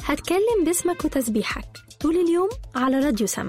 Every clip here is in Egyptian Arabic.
هتكلم باسمك وتسبيحك طول اليوم على راديو سما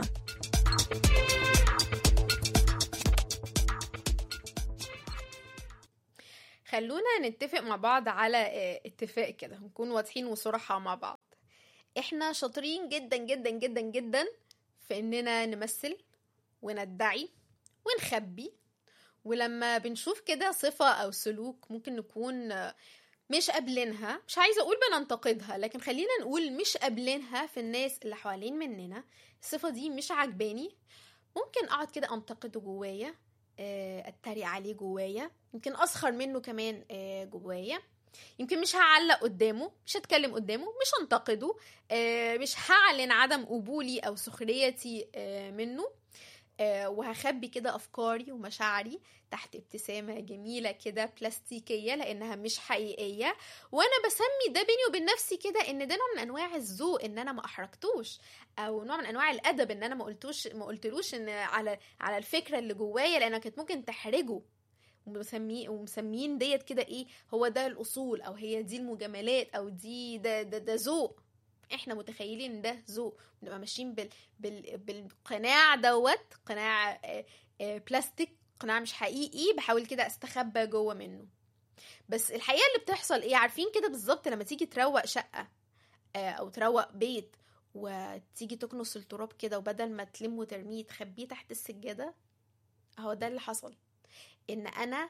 خلونا نتفق مع بعض على آه، اتفاق كده نكون واضحين وصراحة مع بعض احنا شاطرين جدا جدا جدا جدا في اننا نمثل وندعي ونخبي ولما بنشوف كده صفة او سلوك ممكن نكون آه، مش قابلينها مش عايزة اقول بننتقدها لكن خلينا نقول مش قابلينها في الناس اللي حوالين مننا الصفة دي مش عجباني ممكن اقعد كده انتقده جوايا آه، اتريق عليه جوايا يمكن اسخر منه كمان آه، جوايا يمكن مش هعلق قدامه مش هتكلم قدامه مش هنتقده آه، مش هعلن عدم قبولي او سخريتي آه، منه آه، وهخبي كده افكاري ومشاعري تحت ابتسامه جميله كده بلاستيكيه لانها مش حقيقيه وانا بسمي ده بيني وبين نفسي كده ان ده نوع من انواع الذوق ان انا ما احرجتوش او نوع من انواع الادب ان انا ما قلتوش ما قلتلوش ان على على الفكره اللي جوايا لانها كانت ممكن تحرجه ومسميه ومسميين ديت كده ايه هو ده الاصول او هي دي المجاملات او دي ده ده ده ذوق احنا متخيلين ان ده ذوق بنبقى ماشيين بال بال بالقناع دوت قناع آه، آه، بلاستيك قناع مش حقيقي بحاول كده استخبى جوه منه بس الحقيقه اللي بتحصل ايه عارفين كده بالظبط لما تيجي تروق شقه آه، او تروق بيت وتيجي تكنس التراب كده وبدل ما تلم وترميه تخبيه تحت السجاده هو ده اللي حصل ان انا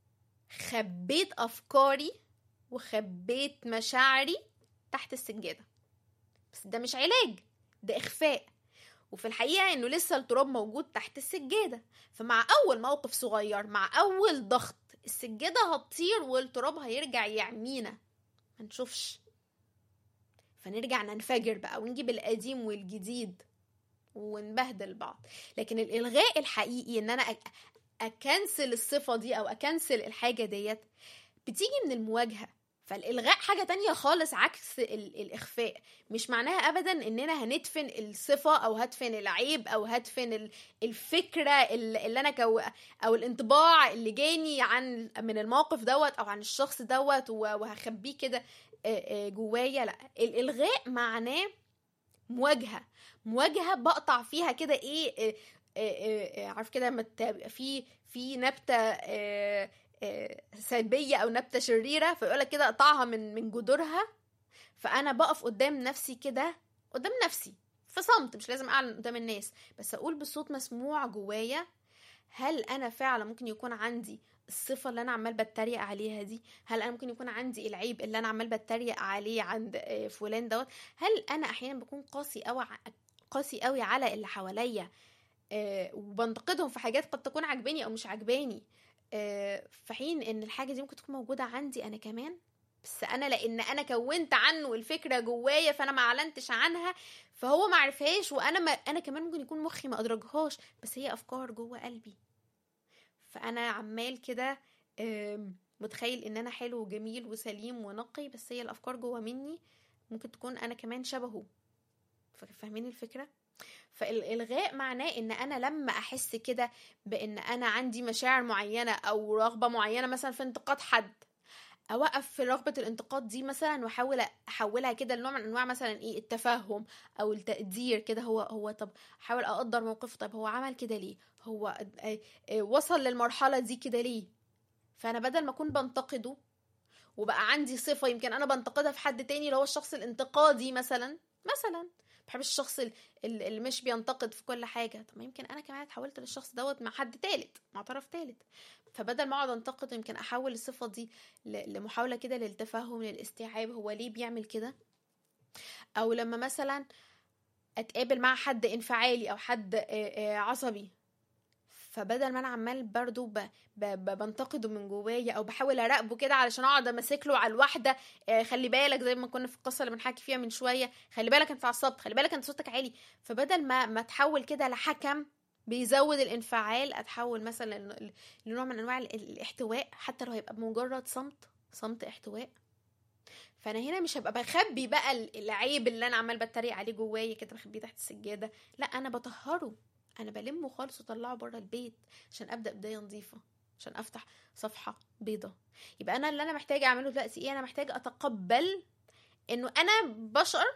خبيت افكاري وخبيت مشاعري تحت السجاده بس ده مش علاج ده اخفاء وفي الحقيقه انه لسه التراب موجود تحت السجاده فمع اول موقف صغير مع اول ضغط السجاده هتطير والتراب هيرجع يعمينا ما نشوفش فنرجع ننفجر بقى ونجيب القديم والجديد ونبهدل بعض لكن الالغاء الحقيقي ان انا أ- اكنسل الصفه دي او اكنسل الحاجه ديت بتيجي من المواجهه فالالغاء حاجه تانية خالص عكس ال- الاخفاء مش معناها ابدا اننا هندفن الصفه او هدفن العيب او هدفن ال- الفكره اللي اللي انا كو او الانطباع اللي جاني عن من الموقف دوت او عن الشخص دوت و- وهخبيه كده آه، آه، جوايا لا الالغاء معناه مواجهه مواجهه بقطع فيها كده ايه آه، آه، آه، عارف كده لما تبقى في في نبته آه، آه، سلبيه او نبته شريره فيقول لك كده اقطعها من من جذورها فانا بقف قدام نفسي كده قدام نفسي في صمت مش لازم اعلن قدام الناس بس اقول بصوت مسموع جوايا هل انا فعلا ممكن يكون عندي الصفه اللي انا عمال بتريق عليها دي هل انا ممكن يكون عندي العيب اللي انا عمال بتريق عليه عند آه، فلان دوت هل انا احيانا بكون قاسي قوي قاسي قوي على اللي حواليا آه، وبنتقدهم في حاجات قد تكون عجباني او مش عجباني آه، في حين ان الحاجه دي ممكن تكون موجوده عندي انا كمان بس انا لان انا كونت عنه الفكره جوايا فانا ما اعلنتش عنها فهو ما عرفهاش وانا ما انا كمان ممكن يكون مخي ما ادركهاش بس هي افكار جوه قلبي فانا عمال كده آم، متخيل ان انا حلو وجميل وسليم ونقي بس هي الافكار جوه مني ممكن تكون انا كمان شبهه ف- فاهمين الفكره فالالغاء معناه ان انا لما احس كده بان انا عندي مشاعر معينه او رغبه معينه مثلا في انتقاد حد اوقف في رغبه الانتقاد دي مثلا واحاول احولها كده لنوع من انواع مثلا ايه التفهم او التقدير كده هو هو طب احاول اقدر موقفه طب هو عمل كده ليه هو آه، آه، وصل للمرحله دي كده ليه فانا بدل ما اكون بنتقده وبقى عندي صفه يمكن انا بنتقدها في حد تاني اللي هو الشخص الانتقادي مثلا مثلا بحب الشخص ال- ال- اللي مش بينتقد في كل حاجه طب ما يمكن انا كمان اتحولت للشخص دوت مع حد تالت مع طرف تالت فبدل ما اقعد انتقد يمكن احول الصفه دي ل- لمحاوله كده للتفهم للاستيعاب هو ليه بيعمل كده او لما مثلا اتقابل مع حد انفعالي او حد آه، آه، عصبي فبدل ما انا عمال برضو ب... ب... ب... بنتقده من جوايا او بحاول اراقبه كده علشان اقعد امسك له على الواحده آه، خلي بالك زي ما كنا في القصه اللي بنحكي فيها من شويه خلي بالك انت عصبت خلي بالك انت صوتك عالي فبدل ما ما اتحول كده لحكم بيزود الانفعال اتحول مثلا ل- لنوع من انواع ال- الاحتواء حتى لو هيبقى بمجرد صمت صمت احتواء فانا هنا مش هبقى بخبي بقى ال- العيب اللي انا عمال بتريق عليه جوايا كده بخبيه تحت السجاده لا انا بطهره انا بلمه خالص واطلعه بره البيت عشان ابدا بدايه نظيفه عشان افتح صفحه بيضه يبقى انا اللي انا محتاجه اعمله دلوقتي ايه انا محتاجه اتقبل انه انا بشر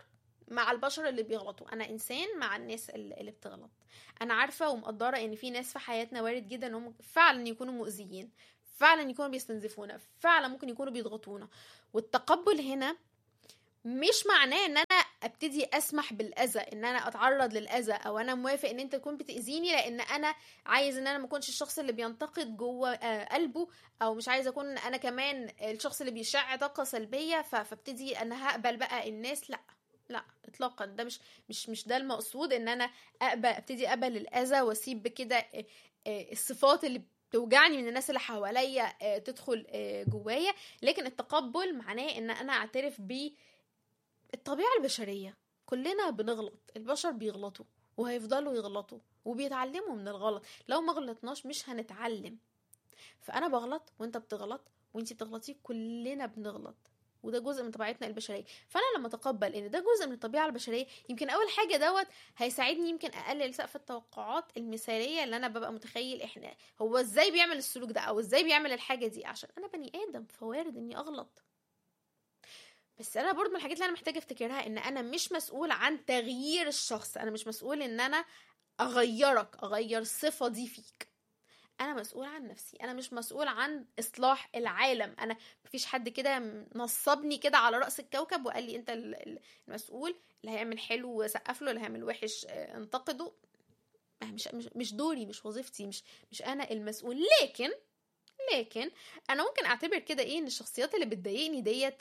مع البشر اللي بيغلطوا انا انسان مع الناس اللي اللي بتغلط انا عارفه ومقدره ان في ناس في حياتنا وارد جدا انهم فعلا يكونوا مؤذيين فعلا يكونوا بيستنزفونا فعلا ممكن يكونوا بيضغطونا والتقبل هنا مش معناه ان انا ابتدي اسمح بالاذى ان انا اتعرض للاذى او انا موافق ان انت تكون بتاذيني لان انا عايز ان انا ما اكونش الشخص اللي بينتقد جوه آه، قلبه او مش عايزه اكون انا كمان الشخص اللي بيشع طاقه سلبيه ف- فابتدي انا هقبل بقى الناس لا لا اطلاقا ده مش مش مش ده المقصود ان انا اقبل ابتدي اقبل الاذى واسيب كده آه، آه، الصفات اللي بتوجعني من الناس اللي حواليا آه، تدخل آه، جوايا لكن التقبل معناه ان انا اعترف ب الطبيعة البشرية كلنا بنغلط البشر بيغلطوا وهيفضلوا يغلطوا وبيتعلموا من الغلط لو ما غلطناش مش هنتعلم فانا بغلط وانت بتغلط وانت بتغلطي كلنا بنغلط وده جزء من طبيعتنا البشريه فانا لما اتقبل ان ده جزء من الطبيعه البشريه يمكن اول حاجه دوت هيساعدني يمكن اقلل سقف التوقعات المثاليه اللي انا ببقى متخيل احنا هو ازاي بيعمل السلوك ده او ازاي بيعمل الحاجه دي عشان انا بني ادم فوارد اني اغلط بس انا برضو من الحاجات اللي انا محتاجه افتكرها ان انا مش مسؤول عن تغيير الشخص انا مش مسؤول ان انا اغيرك اغير الصفه دي فيك انا مسؤول عن نفسي انا مش مسؤول عن اصلاح العالم انا مفيش حد كده نصبني كده على راس الكوكب وقال لي انت ال- ال- المسؤول اللي هيعمل حلو سقف له اللي هيعمل وحش آه، انتقده آه، مش مش مش دوري مش وظيفتي مش مش انا المسؤول لكن لكن انا ممكن اعتبر كده ايه ان الشخصيات اللي بتضايقني ديت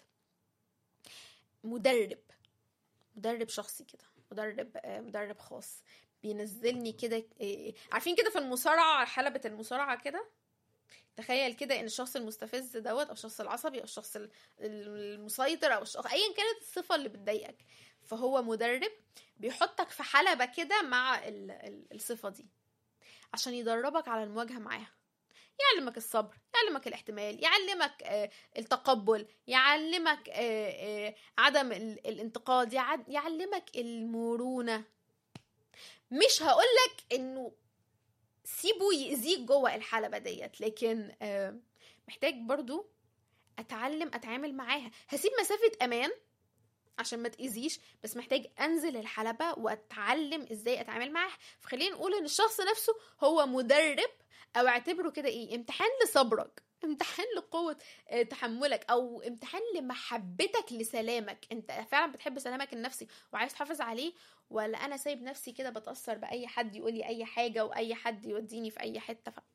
مدرب مدرب شخصي كده مدرب آه، مدرب خاص بينزلني كده آه، عارفين كده في المصارعة حلبة المصارعة كده تخيل كده ان الشخص المستفز دوت او الشخص العصبي او الشخص ال- المسيطر او الشخص ايا كانت الصفة اللي بتضايقك فهو مدرب بيحطك في حلبة كده مع ال- ال- الصفة دي عشان يدربك على المواجهة معاها يعلمك الصبر يعلمك الاحتمال يعلمك آه، التقبل يعلمك آه، آه، عدم ال- الانتقاد يع- يعلمك المرونة مش هقولك انه سيبه يأذيك جوه الحلبة ديت لكن آه، محتاج برضو اتعلم اتعامل معاها هسيب مسافة امان عشان ما تأذيش بس محتاج انزل الحلبة واتعلم ازاي اتعامل معاها فخلينا نقول ان الشخص نفسه هو مدرب او اعتبره كده ايه امتحان لصبرك امتحان لقوة آه، تحملك او امتحان لمحبتك لسلامك انت فعلا بتحب سلامك النفسي وعايز تحافظ عليه ولا انا سايب نفسي كده بتأثر باي حد يقول لي اي حاجة واي حد يوديني في اي حتة ف...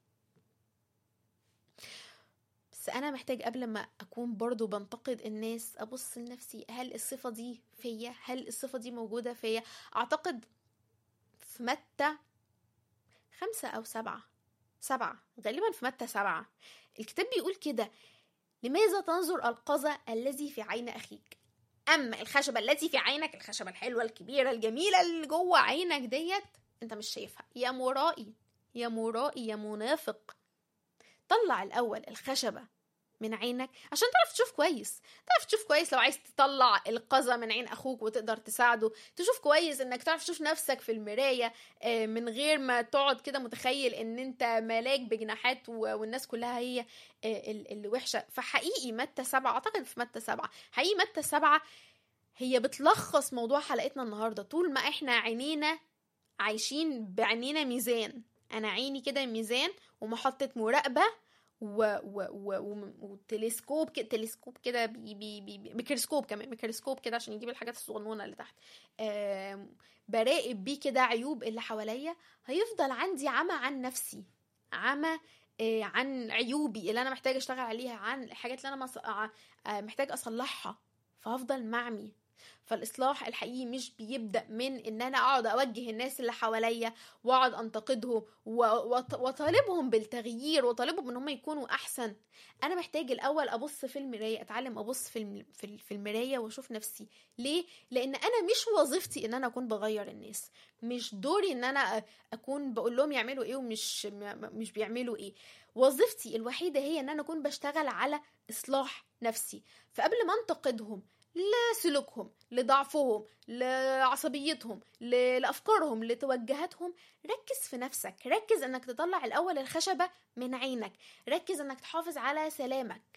بس انا محتاج قبل ما اكون برضو بنتقد الناس ابص لنفسي هل الصفة دي فيا هل الصفة دي موجودة فيا اعتقد في متى خمسة او سبعة سبعة غالبا في متى سبعة الكتاب بيقول كده لماذا تنظر القذى الذي في عين اخيك اما الخشبة التي في عينك الخشبة الحلوة الكبيرة الجميلة اللي جوه عينك ديت انت مش شايفها يا مرائي يا مرائي يا منافق طلع الاول الخشبة من عينك عشان تعرف تشوف كويس تعرف تشوف كويس لو عايز تطلع القذى من عين اخوك وتقدر تساعده تشوف كويس انك تعرف تشوف نفسك في المراية آه، من غير ما تقعد كده متخيل ان انت ملاك بجناحات و- والناس كلها هي آه، ال- اللي وحشة فحقيقي متى سبعة اعتقد في متى سبعة حقيقي متى سبعة هي بتلخص موضوع حلقتنا النهاردة طول ما احنا عينينا عايشين بعينينا ميزان انا عيني كده ميزان ومحطة مراقبة و... و... و... و... وتلسكوب كده تلسكوب كده بي... بي... بي... بي- ميكروسكوب كمان ميكروسكوب كده عشان يجيب الحاجات الصغنونه اللي تحت آم، براقب بيه كده عيوب اللي حواليا هيفضل عندي عمى عن نفسي عمى آه، عن عيوبي اللي انا محتاجه اشتغل عليها عن الحاجات اللي انا مص... آه، آه، محتاج اصلحها فهفضل معمي فالاصلاح الحقيقي مش بيبدا من ان انا اقعد اوجه الناس اللي حواليا واقعد انتقدهم و- وط- واطالبهم بالتغيير واطالبهم ان هم يكونوا احسن انا محتاج الاول ابص في المرايه اتعلم ابص في الم- في ال- في المرايه واشوف نفسي ليه لان انا مش وظيفتي ان انا اكون بغير الناس مش دوري ان انا أ- اكون بقول لهم يعملوا ايه ومش م- م- مش بيعملوا ايه وظيفتي الوحيده هي ان انا اكون بشتغل على اصلاح نفسي فقبل ما انتقدهم لسلوكهم لضعفهم لعصبيتهم ل- لافكارهم لتوجهاتهم ركز في نفسك ركز انك تطلع الاول الخشبه من عينك ركز انك تحافظ على سلامك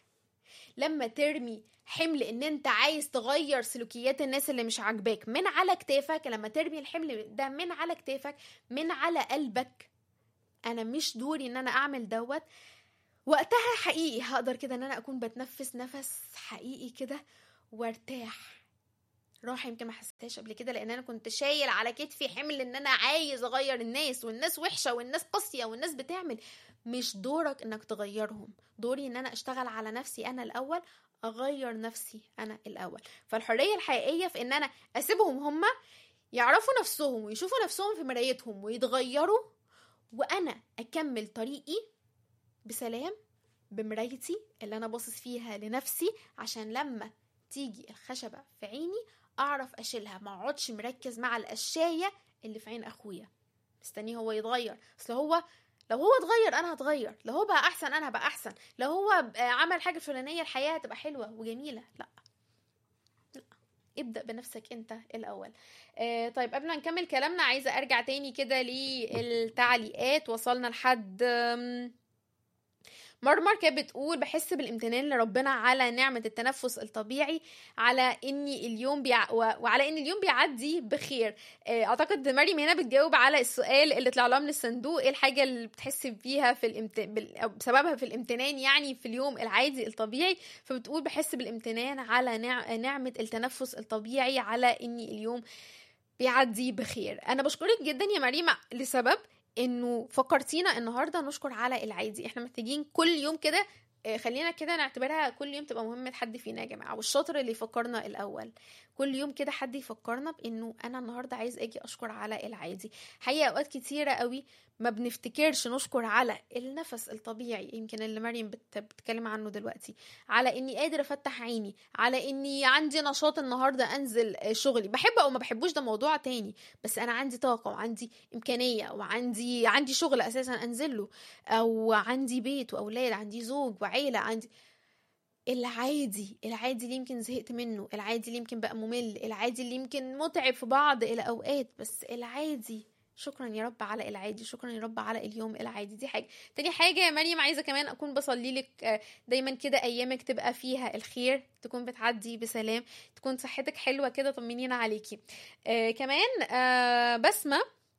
لما ترمي حمل ان انت عايز تغير سلوكيات الناس اللي مش عاجباك من على كتافك لما ترمي الحمل ده من على كتافك من على قلبك انا مش دوري ان انا اعمل دوت وقتها حقيقي هقدر كده ان انا اكون بتنفس نفس حقيقي كده وارتاح راحه يمكن ما حسيتهاش قبل كده لان انا كنت شايل على كتفي حمل ان انا عايز اغير الناس والناس وحشه والناس قاسيه والناس بتعمل مش دورك انك تغيرهم دوري ان انا اشتغل على نفسي انا الاول اغير نفسي انا الاول فالحريه الحقيقيه في ان انا اسيبهم هما يعرفوا نفسهم ويشوفوا نفسهم في مرايتهم ويتغيروا وانا اكمل طريقي بسلام بمرايتي اللي انا باصص فيها لنفسي عشان لما تيجي الخشبه في عيني اعرف اشيلها ما اقعدش مركز مع القشايه اللي في عين اخويا مستنيه هو يتغير اصل هو لو هو اتغير انا هتغير لو هو بقى احسن انا هبقى احسن لو هو عمل حاجه فلانيه الحياه هتبقى حلوه وجميله لا لا ابدا بنفسك انت الاول آه طيب قبل ما نكمل كلامنا عايزه ارجع تاني كده للتعليقات وصلنا لحد مرمر كانت بتقول بحس بالامتنان لربنا على نعمة التنفس الطبيعي على اني اليوم بيع... وعلى ان اليوم بيعدي بخير اعتقد مريم هنا بتجاوب على السؤال اللي طلع لها من الصندوق ايه الحاجة اللي بتحس بيها في الامت... بال... أو بسببها في الامتنان يعني في اليوم العادي الطبيعي فبتقول بحس بالامتنان على نع... نعمة التنفس الطبيعي على اني اليوم بيعدي بخير انا بشكرك جدا يا مريم لسبب انه فكرتينا النهارده نشكر على العادي احنا محتاجين كل يوم كده خلينا كده نعتبرها كل يوم تبقى مهمة حد فينا يا جماعة والشاطر اللي يفكرنا الأول كل يوم كده حد يفكرنا بإنه أنا النهاردة عايز أجي أشكر على العادي حقيقة أوقات كتيرة قوي ما بنفتكرش نشكر على النفس الطبيعي يمكن اللي مريم بت... بتتكلم عنه دلوقتي على اني قادر افتح عيني على اني عندي نشاط النهارده انزل شغلي بحب او ما بحبوش ده موضوع تاني بس انا عندي طاقه وعندي امكانيه وعندي عندي شغل اساسا انزل له او عندي بيت واولاد عندي زوج وعيله عندي العادي العادي اللي يمكن زهقت منه العادي اللي يمكن بقى ممل العادي اللي يمكن متعب في بعض الاوقات بس العادي شكرا يا رب على العادي شكرا يا رب على اليوم العادي دي حاجه تاني حاجه يا مريم عايزه كمان اكون بصلي لك دايما كده ايامك تبقى فيها الخير تكون بتعدي بسلام تكون صحتك حلوه كده طمنينا عليكي آه كمان آه بسمه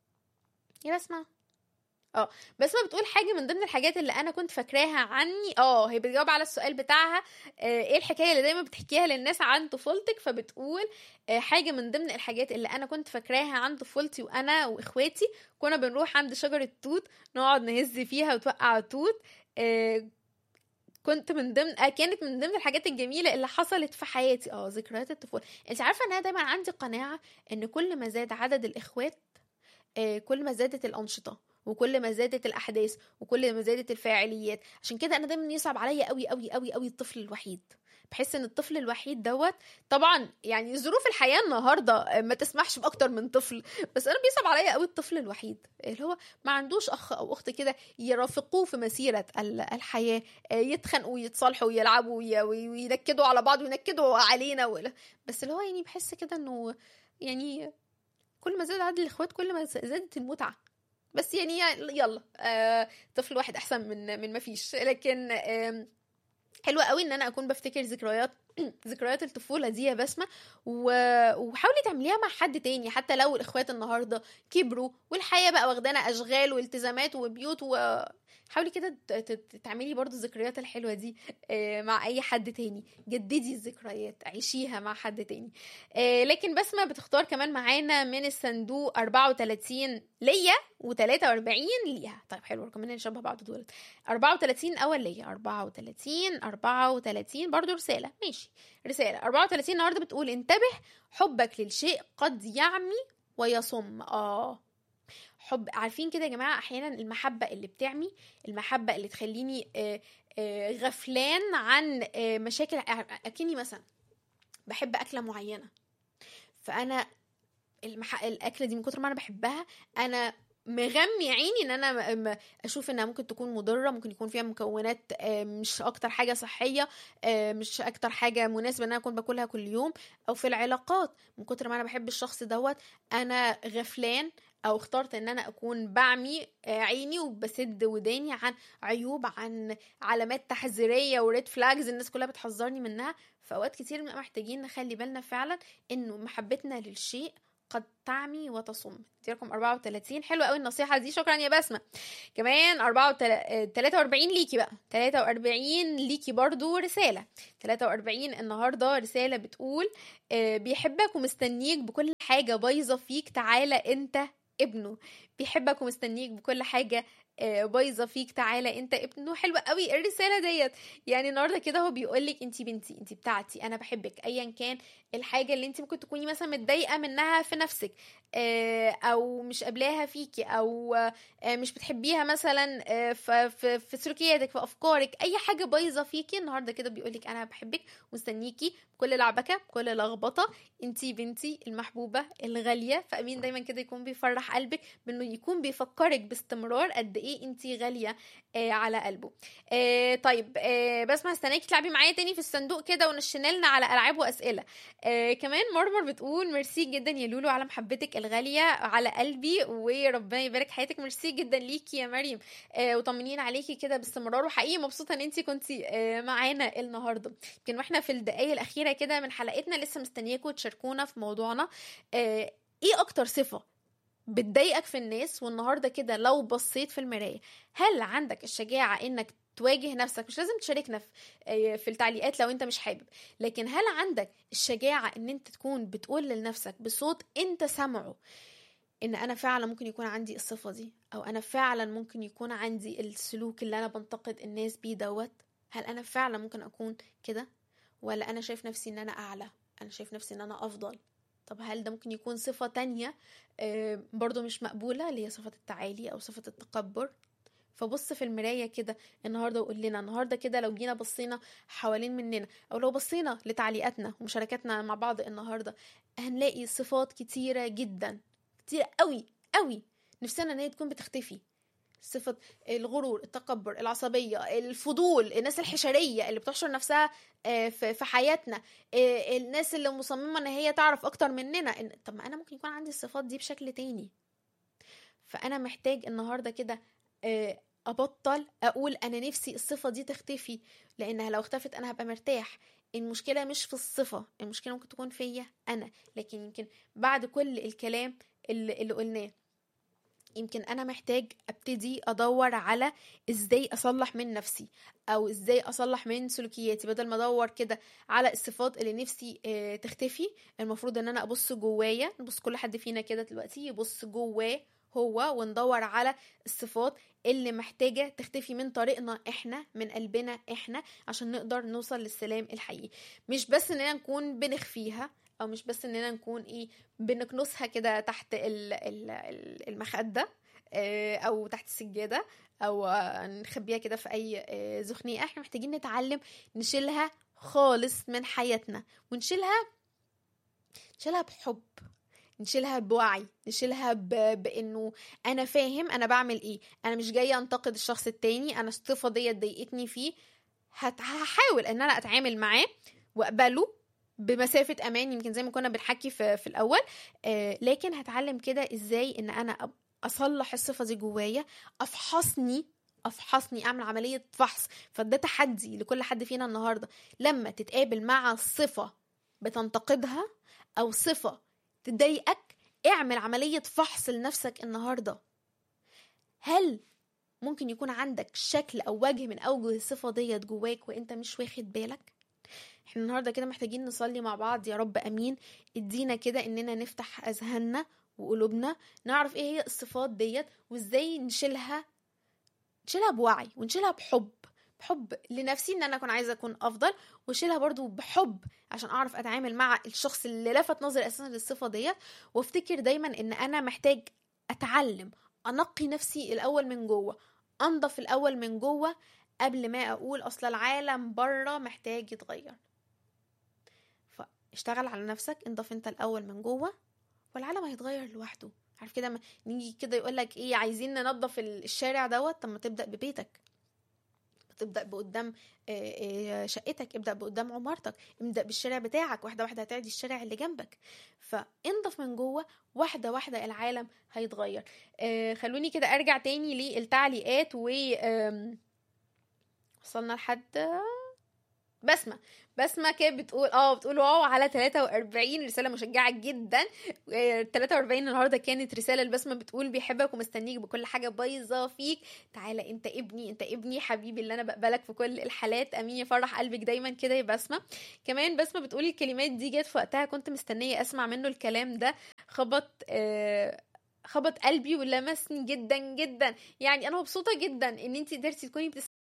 يا بسمه اه بس ما بتقول حاجه من ضمن الحاجات اللي انا كنت فاكراها عني اه هي بتجاوب على السؤال بتاعها آه ايه الحكايه اللي دايما بتحكيها للناس عن طفولتك فبتقول آه حاجه من ضمن الحاجات اللي انا كنت فاكراها عن طفولتي وانا واخواتي كنا بنروح عند شجره توت نقعد نهز فيها وتوقع توت آه كنت من ضمن آه كانت من ضمن الحاجات الجميله اللي حصلت في حياتي اه ذكريات الطفوله انت عارفه ان انا دايما عندي قناعه ان كل ما زاد عدد الاخوات آه كل ما زادت الانشطه وكل ما زادت الاحداث وكل ما زادت الفاعليات عشان كده انا دايما يصعب عليا قوي قوي قوي قوي الطفل الوحيد بحس ان الطفل الوحيد دوت طبعا يعني ظروف الحياه النهارده ما تسمحش باكتر من طفل بس انا بيصعب عليا قوي الطفل الوحيد اللي هو ما عندوش اخ او اخت كده يرافقوه في مسيره الحياه يتخانقوا ويتصالحوا ويلعبوا وينكدوا على بعض وينكدوا علينا بس اللي هو يعني بحس كده انه يعني كل ما زاد عدد الاخوات كل ما زادت المتعه بس يعني يلا آه طفل واحد احسن من من ما فيش لكن آه حلوة قوي ان انا اكون بفتكر ذكريات ذكريات الطفوله دي يا بسمه و... وحاولي تعمليها مع حد تاني حتى لو الاخوات النهارده كبروا والحياه بقى واخدانا اشغال والتزامات وبيوت و... حاولي كده تعملي برضو الذكريات الحلوة دي مع أي حد تاني جددي الذكريات عيشيها مع حد تاني لكن بسمة بتختار كمان معانا من الصندوق 34 ليا و43 ليها طيب حلو كمان نشبه بعض دول 34 أول ليا 34 34 برضو رسالة ماشي رسالة 34 النهاردة بتقول انتبه حبك للشيء قد يعمي ويصم اه حب عارفين كده يا جماعه احيانا المحبه اللي بتعمي المحبه اللي تخليني غفلان عن مشاكل اكني مثلا بحب اكله معينه فانا المح... الاكله دي من كتر ما انا بحبها انا مغمي عيني ان انا اشوف انها ممكن تكون مضره ممكن يكون فيها مكونات مش اكتر حاجه صحيه مش اكتر حاجه مناسبه ان انا اكون باكلها كل يوم او في العلاقات من كتر ما انا بحب الشخص دوت انا غفلان او اخترت ان انا اكون بعمي آه، عيني وبسد وداني عن عيوب عن علامات تحذيريه وريد فلاجز الناس كلها بتحذرني منها فاوقات كتير بنبقى محتاجين نخلي بالنا فعلا انه محبتنا للشيء قد تعمي وتصم دي رقم 34 حلوه قوي النصيحه دي شكرا يا بسمه كمان 43 ليكي بقى 43 ليكي برضو رساله 43 النهارده رساله بتقول آه، بيحبك ومستنيك بكل حاجه بايظه فيك تعالى انت ابنه بيحبك ومستنيك بكل حاجه آه، بايظه فيك تعالى انت ابنه حلوه قوي الرساله ديت يعني النهارده كده هو بيقول لك انت بنتي انت بتاعتي انا بحبك ايا كان الحاجه اللي انت ممكن تكوني مثلا متضايقه منها في نفسك آه، او مش قابلاها فيكي او آه، مش بتحبيها مثلا آه، ف- في في سلوكياتك في افكارك اي حاجه بايظه فيكي النهارده كده بيقول لك انا بحبك مستنيكي بكل لعبكه بكل لخبطه انتي بنتي المحبوبه الغاليه فامين دايما كده يكون بيفرح قلبك بانه يكون بيفكرك باستمرار قد ايه انتي غاليه آه على قلبه آه طيب آه بسمع استناكي تلعبي معايا تاني في الصندوق كده ونشنا لنا على العاب واسئله آه كمان مرمر بتقول ميرسي جدا يا لولو على محبتك الغاليه على قلبي وربنا يبارك حياتك ميرسي جدا ليكي يا مريم آه وطمنين عليكي كده باستمرار وحقيقي مبسوطه ان انتي كنتي آه معانا النهارده يمكن واحنا في الدقايق الاخيره كده من حلقتنا لسه مستنياكم تشاركونا في موضوعنا آه ايه اكتر صفه بتضايقك في الناس والنهارده كده لو بصيت في المرايه هل عندك الشجاعه انك تواجه نفسك مش لازم تشاركنا في آه، في التعليقات لو انت مش حابب لكن هل عندك الشجاعه ان انت تكون بتقول لنفسك بصوت انت سامعه ان انا فعلا ممكن يكون عندي الصفه دي او انا فعلا ممكن يكون عندي السلوك اللي انا بنتقد الناس بيه دوت هل انا فعلا ممكن اكون كده ولا انا شايف نفسي ان انا اعلى انا شايف نفسي ان انا افضل طب هل ده ممكن يكون صفة تانية آه، برضو مش مقبولة اللي هي صفة التعالي أو صفة التكبر فبص في المراية كده النهاردة وقول لنا النهاردة كده لو جينا بصينا حوالين مننا أو لو بصينا لتعليقاتنا ومشاركاتنا مع بعض النهاردة هنلاقي صفات كتيرة جدا كتيرة قوي قوي نفسنا ان هي تكون بتختفي صفة الغرور التكبر العصبية الفضول الناس الحشرية اللي بتحشر نفسها آه، في في حياتنا آه، الناس اللي مصممة ان هي تعرف اكتر مننا إن- طب ما انا ممكن يكون عندي الصفات دي بشكل تاني فانا محتاج النهاردة كده آه، ابطل اقول انا نفسي الصفة دي تختفي لانها لو اختفت انا هبقى مرتاح المشكلة مش في الصفة المشكلة ممكن تكون فيا انا لكن يمكن بعد كل الكلام اللي, اللي قلناه يمكن انا محتاج ابتدي ادور على ازاي اصلح من نفسي او ازاي اصلح من سلوكياتي بدل ما ادور كده على الصفات اللي نفسي آه، تختفي المفروض ان انا ابص جوايا نبص كل حد فينا كده دلوقتي يبص جواه هو وندور على الصفات اللي محتاجة تختفي من طريقنا احنا من قلبنا احنا عشان نقدر نوصل للسلام الحقيقي مش بس اننا نكون بنخفيها او مش بس اننا نكون ايه بنكنسها كده تحت ال- ال- ال- المخدة آه، او تحت السجادة او آه، نخبيها كده في اي آه، زخنية احنا محتاجين نتعلم نشيلها خالص من حياتنا ونشيلها نشيلها بحب نشيلها بوعي نشيلها ب... بانه انا فاهم انا بعمل ايه انا مش جايه انتقد الشخص التاني انا الصفه ديت ضايقتني فيه هت... هحاول ان انا اتعامل معاه واقبله بمسافه امان يمكن زي ما كنا بنحكي في, في الاول آه لكن هتعلم كده ازاي ان انا أب... اصلح الصفه دي جوايا افحصني افحصني اعمل عمليه فحص فده تحدي لكل حد فينا النهارده لما تتقابل مع صفه بتنتقدها او صفه تضايقك اعمل عمليه فحص لنفسك النهارده هل ممكن يكون عندك شكل او وجه من اوجه الصفه ديت جواك وانت مش واخد بالك احنا النهارده كده محتاجين نصلي مع بعض يا رب امين ادينا كده اننا نفتح اذهاننا وقلوبنا نعرف ايه هي الصفات ديت وازاي نشيلها نشيلها بوعي ونشيلها بحب بحب لنفسي ان انا اكون عايزه اكون افضل واشيلها برضو بحب عشان اعرف اتعامل مع الشخص اللي لفت نظري اساسا للصفه ديت وافتكر دايما ان انا محتاج اتعلم انقي نفسي الاول من جوه انضف الاول من جوه قبل ما اقول اصل العالم بره محتاج يتغير فاشتغل على نفسك انضف انت الاول من جوه والعالم هيتغير لوحده عارف كده ما نيجي كده يقول لك ايه عايزين ننظف ال- الشارع دوت طب ما تبدا ببيتك تبدا بقدام شقتك ابدا بقدام عمارتك ابدا بالشارع بتاعك واحده واحده هتعدي الشارع اللي جنبك فانضف من جوه واحده واحده العالم هيتغير خلوني كده ارجع تاني للتعليقات و وصلنا لحد بسمة بسمة كانت بتقول اه بتقول واو على 43 رسالة مشجعة جدا 43 النهارده كانت رسالة لبسمة بتقول بيحبك ومستنيك بكل حاجة بايظة فيك تعالى انت ابني انت ابني حبيبي اللي انا بقبلك في كل الحالات امين يفرح قلبك دايما كده يا بسمة كمان بسمة بتقول الكلمات دي جت في وقتها كنت مستنية اسمع منه الكلام ده خبط آه خبط قلبي ولمسني جدا جدا يعني انا مبسوطه جدا ان انت قدرتي تكوني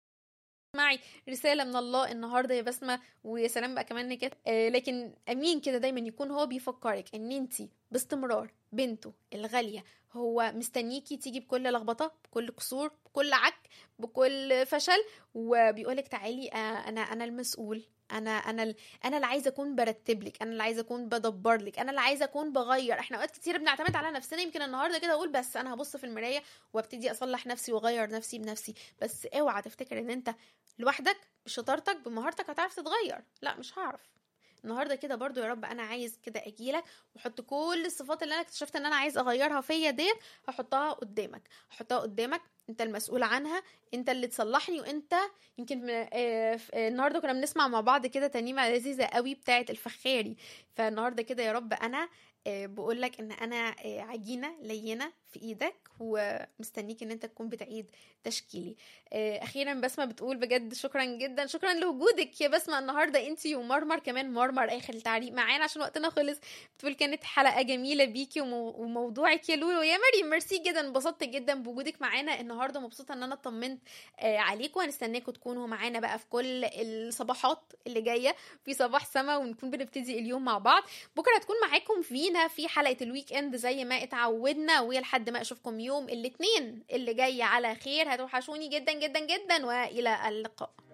تسمعي رساله من الله النهارده يا بسمه ويا سلام بقى كمان نكت آه لكن امين كده دايما يكون هو بيفكرك ان انت باستمرار بنته الغاليه هو مستنيكي تيجي بكل لخبطه بكل قصور بكل عك بكل فشل وبيقولك تعالي آه انا انا المسؤول انا انا انا اللي عايزه اكون برتب لك انا اللي عايزه اكون بدبر لك انا اللي عايزه اكون بغير احنا اوقات كتير بنعتمد على نفسنا يمكن النهارده كده اقول بس انا هبص في المرايه وابتدي اصلح نفسي واغير نفسي بنفسي بس اوعى تفتكر ان انت لوحدك بشطارتك بمهارتك هتعرف تتغير لا مش هعرف النهارده كده برضو يا رب انا عايز كده اجيلك واحط كل الصفات اللي انا اكتشفت ان انا عايز اغيرها فيا ديت هحطها قدامك هحطها قدامك انت المسؤول عنها انت اللي تصلحني وانت يمكن آه النهارده كنا بنسمع مع بعض كده تنيمه لذيذه قوي بتاعه الفخاري فالنهارده كده يا رب انا آه بقول لك ان انا آه عجينه لينه في ايدك ومستنيك ان انت تكون بتعيد تشكيلي اخيرا بسمه بتقول بجد شكرا جدا شكرا لوجودك يا بسمه النهارده انت ومرمر كمان مرمر اخر التعليق معانا عشان وقتنا خلص بتقول كانت حلقه جميله بيكي وموضوعك يا لولو يا مريم ميرسي جدا انبسطت جدا بوجودك معانا النهارده مبسوطه ان انا اطمنت عليكم وهنستناكم تكونوا معانا بقى في كل الصباحات اللي جايه في صباح سما ونكون بنبتدي اليوم مع بعض بكره هتكون معاكم فينا في حلقه الويك اند زي ما اتعودنا ولحد ما اشوفكم يوم الاثنين اللي جاي على خير هتوحشوني جدا جدا جدا والى اللقاء